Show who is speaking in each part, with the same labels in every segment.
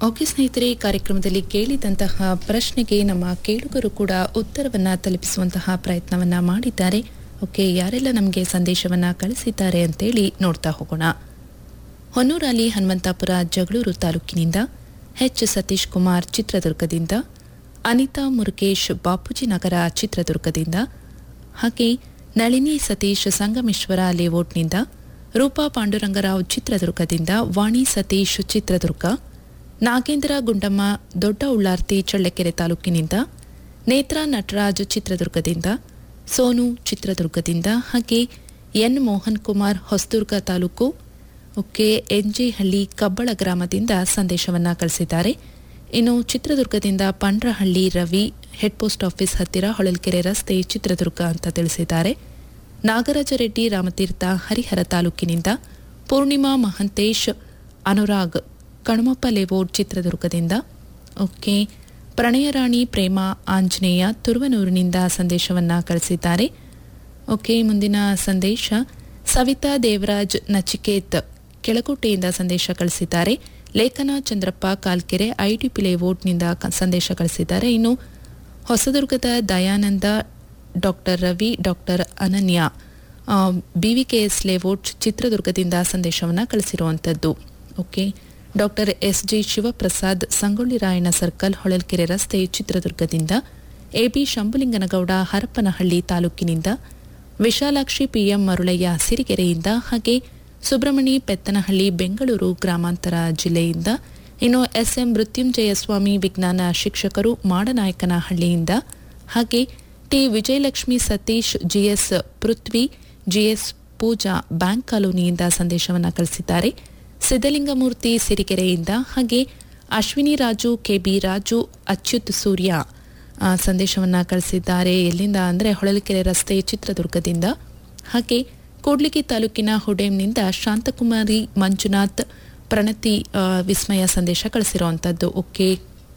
Speaker 1: okay ಸ್ನೇಹಿತರೆ ಈ ಕಾರ್ಯಕ್ರಮದಲ್ಲಿ ಕೇಳಿದಂತಹ ಪ್ರಶ್ನೆಗೆ ನಮ್ಮ ಕೇಳುಗರು ಕೂಡ ಉತ್ತರವನ್ನ ತಲುಪಿಸುವಂತಹ ಪ್ರಯತ್ನವನ್ನ ಮಾಡಿದ್ದಾರೆ ಓಕೆ ಯಾರೆಲ್ಲ ನಮಗೆ ಸಂದೇಶವನ್ನ ಕಳಿಸಿದ್ದಾರೆ ಅಂತೇಳಿ ನೋಡ್ತಾ ಹೋಗೋಣ ಹೊನ್ನೂರಲ್ಲಿ ಹನುಮಂತಾಪುರ ಜಗಳೂರು ತಾಲೂಕಿನಿಂದ ಎಚ್ ಸತೀಶ್ ಕುಮಾರ್ ಚಿತ್ರದುರ್ಗದಿಂದ ಅನಿತಾ ಮುರುಗೇಶ್ ಬಾಪೂಜಿ ನಗರ ಚಿತ್ರದುರ್ಗದಿಂದ ಹಾಗೆ ನಳಿನಿ ಸತೀಶ್ ಸಂಗಮೇಶ್ವರ ಲೇಔಟ್ನಿಂದ ರೂಪಾ ಪಾಂಡುರಂಗರಾವ್ ಚಿತ್ರದುರ್ಗದಿಂದ ವಾಣಿ ಸತೀಶ್ ಚಿತ್ರದುರ್ಗ ನಾಗೇಂದ್ರ ಗುಂಡಮ್ಮ ದೊಡ್ಡ ಉಳ್ಳಾರ್ತಿ ಚಳ್ಳಕೆರೆ ತಾಲೂಕಿನಿಂದ ನೇತ್ರಾ ನಟರಾಜ್ ಚಿತ್ರದುರ್ಗದಿಂದ ಸೋನು ಚಿತ್ರದುರ್ಗದಿಂದ ಹಾಗೆ ಎನ್ ಮೋಹನ್ ಕುಮಾರ್ ಹೊಸದುರ್ಗ ತಾಲೂಕು ಓಕೆ ಎನ್ಜಿಹಳ್ಳಿ ಕಬ್ಬಳ ಗ್ರಾಮದಿಂದ ಸಂದೇಶವನ್ನ ಕಳಿಸಿದ್ದಾರೆ ಇನ್ನು ಚಿತ್ರದುರ್ಗದಿಂದ Pandrahalli Ravi head post office ಹತ್ತಿರ ಹೊಳಲ್ಕೆರೆ ರಸ್ತೆ ಚಿತ್ರದುರ್ಗ ಅಂತ ತಿಳಿಸಿದ್ದಾರೆ ನಾಗರಾಜ ರೆಡ್ಡಿ ರಾಮತೀರ್ಥ ಹರಿಹರ ತಾಲೂಕಿನಿಂದ ಪೂರ್ಣಿಮಾ ಮಹಂತೇಶ್ ಅನುರಾಗ್ ಕಣಮಪ್ಪ ಲೇಔಟ್ ಚಿತ್ರದುರ್ಗದಿಂದ ಓಕೆ ಪ್ರಣಯರಾಣಿ ಪ್ರೇಮ ಆಂಜನೇಯ ತುರುವನೂರಿನಿಂದ ಸಂದೇಶವನ್ನ ಕಳಿಸಿದ್ದಾರೆ ಓಕೆ ಮುಂದಿನ ಸಂದೇಶ ಸವಿತಾ ದೇವರಾಜ್ ನಚಿಕೇತ್ ಕೆಳಕೋಟೆಯಿಂದ ಸಂದೇಶ ಕಳಿಸಿದ್ದಾರೆ ಲೇಖನ ಚಂದ್ರಪ್ಪ ಕಾಲ್ಕೆರೆ ಐಟಿಪಿ ಲೇಔಟ್ನಿಂದ ಕ- ಸಂದೇಶ ಕಳಿಸಿದ್ದಾರೆ ಇನ್ನು ಹೊಸದುರ್ಗದ ದಯಾನಂದ ಡಾಕ್ಟರ್ ರವಿ ಡಾಕ್ಟರ್ ಅನನ್ಯ ಆ, ಬಿವಿಕೆಎಸ್ ಲೇಔಟ್ ಚಿತ್ರದುರ್ಗದಿಂದ ಸಂದೇಶವನ್ನು ಕಳಿಸಿರುವಂಥದ್ದು okay doctor S G Shivaprasad Sangolli Rayanna circle Holalkere ರಸ್ತೆ ಚಿತ್ರದುರ್ಗದಿಂದ ಎಬಿ ಶಂಭುಲಿಂಗನಗೌಡ ಹರಪನಹಳ್ಳಿ ತಾಲೂಕಿನಿಂದ ವಿಶಾಲಾಕ್ಷಿ ಪಿಎಂ ಮರುಳಯ್ಯ ಸಿರಿಗೆರೆಯಿಂದ ಹಾಗೆ ಸುಬ್ರಹ್ಮಣಿ ಪೆತ್ತನಹಳ್ಳಿ ಬೆಂಗಳೂರು ಗ್ರಾಮಾಂತರ ಜಿಲ್ಲೆಯಿಂದ ಇನ್ನು ಎಸ್ಎಂ ಮೃತ್ಯುಂಜಯ ಸ್ವಾಮಿ ವಿಜ್ಞಾನ ಶಿಕ್ಷಕರು ಮಾಡನಾಯಕನಹಳ್ಳಿಯಿಂದ ಹಾಗೆ T Vijayalakshmi Satish G S Prithvi G S Pooja bank ಕಾಲೋನಿಯಿಂದ ಸಂದೇಶವನ್ನು ಕಳಿಸಿದ್ದಾರೆ ಸಿದ್ದಲಿಂಗಮೂರ್ತಿ ಸಿರಿಗೆರೆಯಿಂದ ಹಾಗೆ ಅಶ್ವಿನಿ ರಾಜು ಕೆಬಿ ರಾಜು ಅಚ್ಯುತ್ ಸೂರ್ಯ ಆ, ಸಂದೇಶವನ್ನ ಕಳಿಸಿದ್ದಾರೆ ಎಲ್ಲಿಂದ ಅಂದರೆ ಹೊಳಲ್ಕೆರೆ ರಸ್ತೆ ಚಿತ್ರದುರ್ಗದಿಂದ ಹಾಗೆ ಕೂಡ್ಲಿಗಿ ತಾಲೂಕಿನ ಹುಡೇಮ್ನಿಂದ ಶಾಂತಕುಮಾರಿ ಮಂಜುನಾಥ್ ಪ್ರಣತಿ ಆ, ವಿಸ್ಮಯ ಸಂದೇಶ ಕಳಿಸಿರುವಂಥದ್ದು ಓಕೆ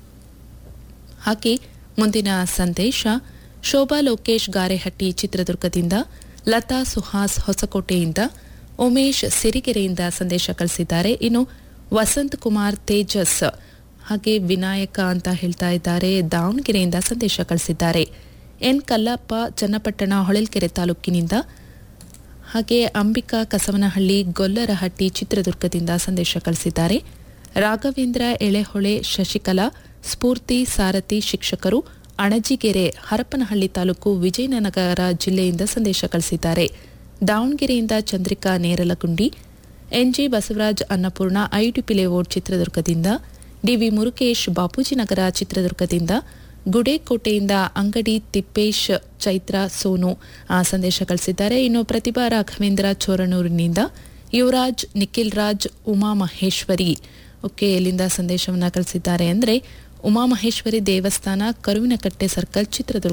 Speaker 1: ಹಾಗೆ ಮುಂದಿನ ಸಂದೇಶ ಶೋಭಾ ಲೋಕೇಶ್ ಗಾರೆಹಟ್ಟಿ ಚಿತ್ರದುರ್ಗದಿಂದ ಲತಾ ಸುಹಾಸ್ ಹೊಸಕೋಟೆಯಿಂದ ಉಮೇಶ್ ಸಿರಿಗೆರೆಯಿಂದ ಸಂದೇಶ ಕಳಿಸಿದ್ದಾರೆ ಇನ್ನು ವಸಂತ್ ಕುಮಾರ್ ತೇಜಸ್ ಹಾಗೆ ವಿನಾಯಕ ಅಂತ ಹೇಳ್ತಾ ಇದ್ದಾರೆ ದಾವಣಗೆರೆಯಿಂದ ಸಂದೇಶ ಕಳಿಸಿದ್ದಾರೆ ಎನ್ ಕಲ್ಲಪ್ಪ ಚನ್ನಪಟ್ಟಣ ಹೊಳಲ್ಕೆರೆ ತಾಲೂಕಿನಿಂದ ಹಾಗೆ ಅಂಬಿಕಾ ಕಸವನಹಳ್ಳಿ ಗೊಲ್ಲರಹಟ್ಟಿ ಚಿತ್ರದುರ್ಗದಿಂದ ಸಂದೇಶ ಕಳಿಸಿದ್ದಾರೆ ರಾಘವೇಂದ್ರ ಎಳೆಹೊಳೆ ಶಶಿಕಲಾ ಸ್ಫೂರ್ತಿ ಸಾರಥಿ ಶಿಕ್ಷಕರು ಅಣಜಿಗೆರೆ ಹರಪನಹಳ್ಳಿ ತಾಲೂಕು ವಿಜಯನಗರ ಜಿಲ್ಲೆಯಿಂದ ಸಂದೇಶ ಕಳಿಸಿದ್ದಾರೆ ದಾವಣಗೆರೆಯಿಂದ Chandrika Neralagundi N G Basavaraj Annapurna I T P layout ಚಿತ್ರದುರ್ಗದಿಂದ ಡಿವಿ ಮುರುಕೇಶ್ ಬಾಪೂಜಿನಗರ ಚಿತ್ರದುರ್ಗದಿಂದ ಗುಡೇಕೋಟೆಯಿಂದ ಅಂಗಡಿ ತಿಪ್ಪೇಶ್ ಚೈತ್ರ ಸೋನು ಆ, ಸಂದೇಶ ಕಳಿಸಿದ್ದಾರೆ ಇನ್ನು ಪ್ರತಿಭಾ ರಾಘವೇಂದ್ರ ಚೋರನೂರಿನಿಂದ ಯುವರಾಜ್ ನಿಖಿಲ್ ರಾಜ್ ಉಮಾ ಮಹೇಶ್ವರಿ ಓಕೆ ಎಲ್ಲಿಂದ ಸಂದೇಶವನ್ನ ಕಳಿಸಿದ್ದಾರೆ ಅಂದರೆ ಉಮಾಮಹೇಶ್ವರಿ ದೇವಸ್ಥಾನ ಕರುವಿನಕಟ್ಟೆ ಸರ್ಕಲ್ ಚಿತ್ರದುರ್ಗ